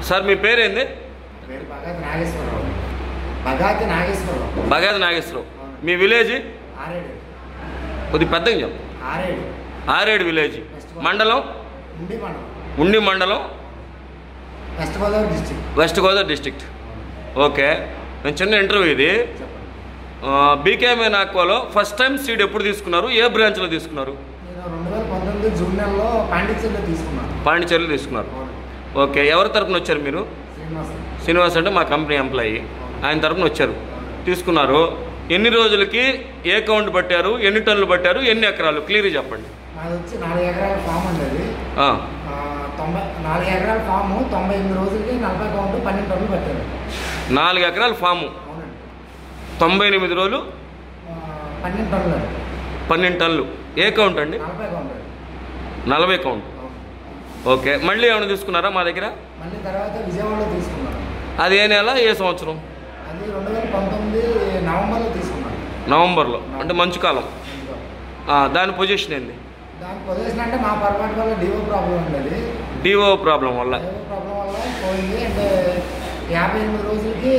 Sir మీ పేరేంది పేరు భగత్ నాగేశ్వరరావు భగత్ నాగేశ్వరరావు బగాది నాగేశ్వరరావు మీ విలేజ్ ఆరేడు కొద్ది పెద్దగా చెప్పు ఆరేడు ఆరేడు విలేజ్ మండలం ఉండి మండలం ఉండి మండలం west Godavari district west Godavari district okay నేను చిన్న ఇంటర్వ్యూ ఇది చెప్పండి బీకేఎంఏ నాక్వాలో ఫస్ట్ టైం సీడ్ ఎప్పుడు తీసుకున్నారు ఏ బ్రాంచ్లో తీసుకున్నారు నేను రెండు వేల పంతొమ్మిది జూన్ నెలలో పాండిచ్చేరిలో తీసుకున్నాను పాండిచేరిలో తీసుకున్నారు అవును. ఓకే ఎవరి తరపున వచ్చారు మీరు శ్రీనివాస్ శ్రీనివాస్ అంటే మా కంపెనీ ఎంప్లాయీ ఆయన తరపున వచ్చారు తీసుకున్నారు ఎన్ని రోజులకి ఏ కౌంట్ పట్టారు ఎన్ని టన్నులు పట్టారు ఎన్ని ఎకరాలు క్లియర్ చెప్పండి నాది వచ్చి నాలుగు ఎకరాల ఫామ్ ఉంది అది ఆ, ఆ, తొంభై నాలుగు ఎకరాల ఫాము తొంభై ఎనిమిది రోజులకి నలభై కౌంట్ పన్నెండు టన్నులు పెట్టారు నాలుగు ఎకరాల ఫాము అవునండి తొంభై ఎనిమిది రోజులు ఆ, పన్నెండు టన్నులు అండి పన్నెండు టన్నులు ఏ కౌంట్ అండి నలభై కౌంట్ అండి నలభై కౌంట్ అవును. ఓకే మళ్ళీ ఏమైనా తీసుకున్నారా మా దగ్గర మళ్ళీ తర్వాత విజయవాడలో తీసుకున్నాను అది ఏ నెల ఏ సంవత్సరం అది రెండు వేల పంతొమ్మిది నవంబర్లో తీసుకున్నాను నవంబర్లో అంటే మంచు కాలం ఆ, దాని పొజిషన్ ఏంది దాని పొజిషన్ అంటే మా పొరపాటు వల్ల డివో ప్రాబ్లం ఉండేది డిఓ ప్రాబ్లం వల్ల డివో ప్రాబ్లం వల్ల పోయింది అంటే యాభై ఎనిమిది రోజులకి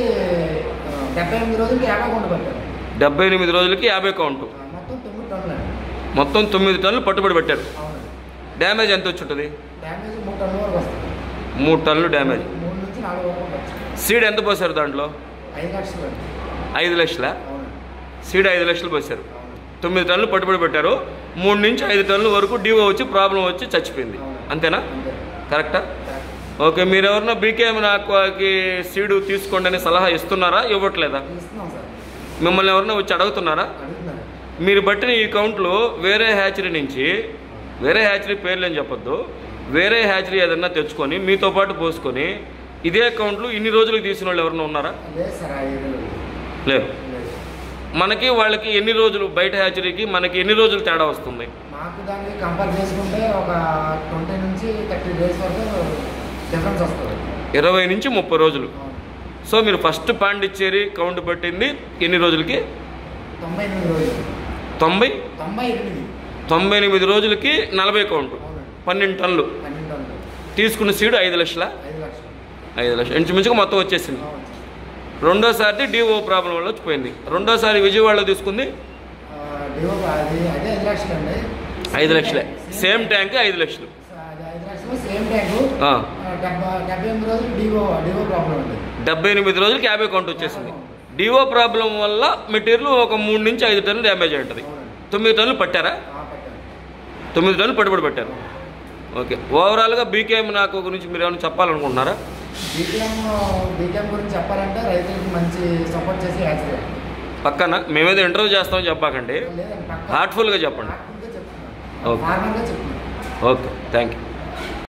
ఆ, డెబ్బై ఎనిమిది రోజులకి యాభై కొండ పెట్టారు డెబ్బై ఎనిమిది రోజులకి యాభై కౌంట్ ఆ, మొత్తం తొమ్మిది టన్నులు అండి మొత్తం తొమ్మిది టన్నులు పట్టుబడి పెట్టారు అవునండి డ్యామేజ్ ఎంత వచ్చి ఉంటుంది డ్యామేజ్ మూడు టన్నుల వరకు వస్తుంది మూడు టన్నులు డ్యామేజ్ మూడు నుంచి నాలుగు వరకు ఉండొచ్చు సీడ్ ఎంత పోసారు దాంట్లో ఐదు లక్షలు అండి ఐదు లక్షల అవునండి సీడ్ ఐదు లక్షలు పోసారు అవునండి తొమ్మిది టన్నులు పట్టుబడి పెట్టారు మూడు నుంచి ఐదు టన్నుల వరకు డివో వచ్చి ప్రాబ్లం వచ్చి చచ్చిపోయింది అంతేనా అంతే కరెక్టా ఓకే మీరు ఎవరన్నా బీకేఎం నాకుకి సీడు తీసుకోండి అని సలహా ఇస్తున్నారా ఇవ్వట్లేదా ఇస్తున్నాం సార్ మిమ్మల్ని ఎవరన్నా వచ్చి అడుగుతున్నారా అడుగుతున్నారు మీరు బట్టిన ఈ కౌంట్లు వేరే హ్యాచరీ నుంచి వేరే హ్యాచరీ పేర్లు అని చెప్పొద్దు వేరే హ్యాచరీ ఏదన్నా తెచ్చుకొని మీతో పాటు పోసుకొని ఇదే కౌంట్లు ఇన్ని రోజులకు తీసిన వాళ్ళు ఎవరన్నా ఉన్నారా లేదు సార్ ఆ ఏరియాలో లేరు లేదు మనకి వాళ్ళకి ఎన్ని రోజులు బయట హ్యాచరీకి మనకి ఎన్ని రోజులు తేడా వస్తుంది మాకు దాన్ని కంపేర్ చేసుకుంటే ఒక ట్వంటీ నుంచి థర్టీ డేస్ వరకు డిఫరెన్స్ వస్తుంది ఇరవై నుంచి ముప్పై రోజులు అవును. సో మీరు ఫస్ట్ పాండిచ్చేరి కౌంట్ పట్టింది ఎన్ని రోజులకి తొంభై ఎనిమిది రోజులు తొంభై తొంభై ఎనిమిది తొంభై ఎనిమిది రోజులకి నలభై కౌంట్ అవునండి పన్నెండు టన్నులు పన్నెండు టన్నులు తీసుకున్న సీడు ఐదు లక్షల ఐదు లక్షలు ఐదు లక్షలు ఇంచుమించుగా మొత్తం వచ్చేసింది అవును. రెండోసారి డిఓ ప్రాబ్లం వల్ల వచ్చిపోయింది రెండోసారి విజయవాడలో తీసుకుంది ఆ, డివో అది అదే ఐదు లక్షలు అండి ఐదు లక్షలే సేమ్ ట్యాంక్ ఐదు లక్షలు అది ఐదు లక్షలు సేమ్ ట్యాంకు ఆ, ఆ, డెబ్బై డెబ్బై ఎనిమిది రోజులు డివో డివో ప్రాబ్లం ఉంది డెబ్బై ఎనిమిది రోజులకి యాభై కౌంట్ వచ్చేసింది డిఓ ప్రాబ్లం వల్ల మెటీరియల్ ఒక మూడు నుంచి ఐదు టన్నులు డ్యామేజ్ అయి ఉంటుంది తొమ్మిది టన్నులు పట్టారా ఆ, పెట్టండి తొమ్మిది టన్నులు పట్టుబడి పెట్టారు ఓకే ఓవరాల్గా బీకేఎం నాకు గురించి మీరు ఏమైనా చెప్పాలనుకుంటున్నారా బీకేఎం బీకేఎం గురించి చెప్పాలంటే రైతులకు మంచి సపోర్ట్ చేసి యాక్చువల్గా పక్కన మేమేదో ఇంటర్వ్యూ చేస్తామని చెప్పాకండి లేదండి పక్క హార్ట్ఫుల్గా చెప్పండి చెప్తున్నాను ఓకే. ఫార్మల్గా చెప్తున్నాను ఓకే థ్యాంక్ యూ